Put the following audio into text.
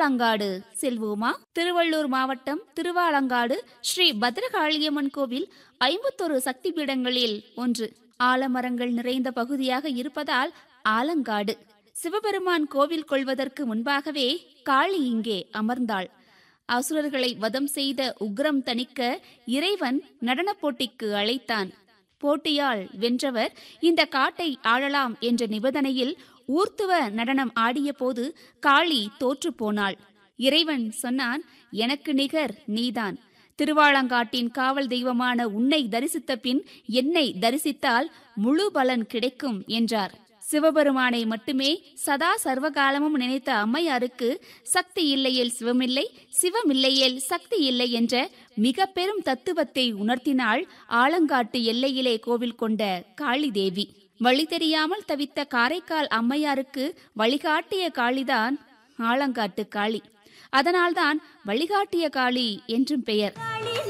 திருவாலங்காடு செல்வோமா திருவள்ளூர் மாவட்டம் திருவாலங்காடு ஸ்ரீ பத்ரகாளியம்மன் கோவில் ஐம்பத்தொரு சக்தி பீடங்களில் ஒன்று ஆலமரங்கள் நிறைந்த பகுதியாக இருப்பதால் ஆலங்காடு சிவபெருமான் கோவில் கொள்வதற்கு முன்பாகவே காளி இங்கே அமர்ந்தாள் அசுரர்களை வதம் செய்த உக்ரம் தணிக்க இறைவன் நடனப் போட்டிக்கு அழைத்தான் போட்டியால் வென்றவர் இந்த காட்டை ஆளலாம் என்ற நிபந்தனையில் ஊர்த்துவ நடனம் ஆடியபோது காளி தோற்றுப் போனாள் இறைவன் சொன்னான் எனக்கு நிகர் நீதான் திருவாலங்காட்டின் காவல் தெய்வமான உன்னை தரிசித்த பின் என்னை தரிசித்தால் முழு பலன் கிடைக்கும் என்றார் சிவபெருமானை மட்டுமே சதா சர்வகாலமும் நினைத்த அம்மையாருக்கு சக்தி இல்லையேல் சிவமில்லை சிவமில்லையேல் சக்தி இல்லை என்ற மிக பெரும் தத்துவத்தை உணர்த்தினாள் ஆலங்காட்டு எல்லையிலே கோவில் கொண்ட காளி தேவி வழி தெரியாமல் தவித்த காரைக்கால் அம்மையாருக்கு வழிகாட்டிய காளிதான் ஆலங்காட்டு காளி அதனால்தான் வழிகாட்டிய காளி என்றும் பெயர்